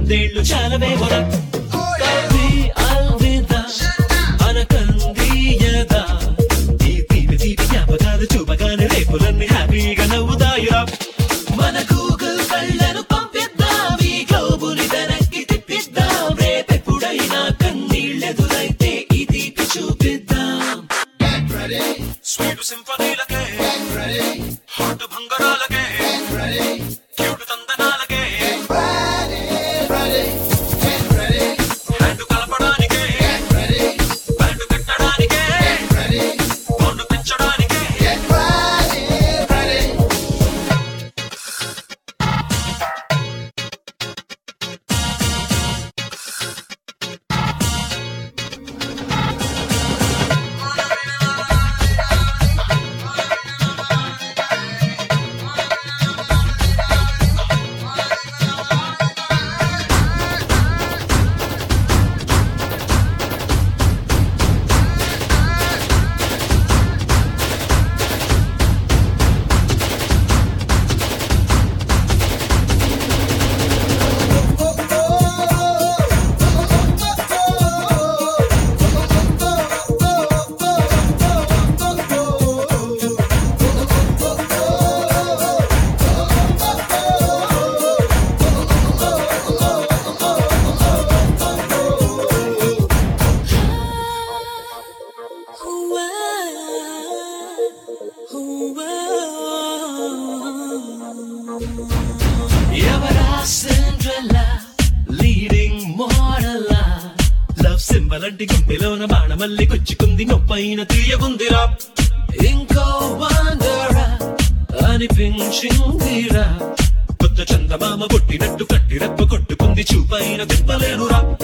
వందేళ్లు చాలవేమోరా కవి అల్విదా అనకంది యదా ఈ తీపి తీపి జ్ఞాపకాలు చూపగానే రేపులన్నీ హ్యాపీగా నవ్వుతాయిరా మన గూగుల్ కళ్ళను పంపిద్దాం ఈ గ్లోబుని వెనక్కి తిప్పిద్దాం రేపెప్పుడైనా కన్నీళ్ళెదురైతే ఈ తీపి చూపిద్దాం స్వీట్ సింఫనీలకే హాట్ భంగరాలకే క్యూట్ తందనాలకే హ్యాండ్ కలపడానికే బ్యాండ్ కట్టడానికే బాండ్ పెంచడానికే ఎవరా సిండ్రెల్లా లీడింగ్ మోడల్లా లవ్ సింబల్ అంటే గుండెలోన బాణమల్లి గుచ్చుకుంది నొప్పైన తీయగుందిరా ఇంకో వందరా అనిపించిందిరా కొత్త చందమామ కొట్టినట్టు కట్టిరప్ప కొట్టుకుంది చూపైన తిప్పలేనురా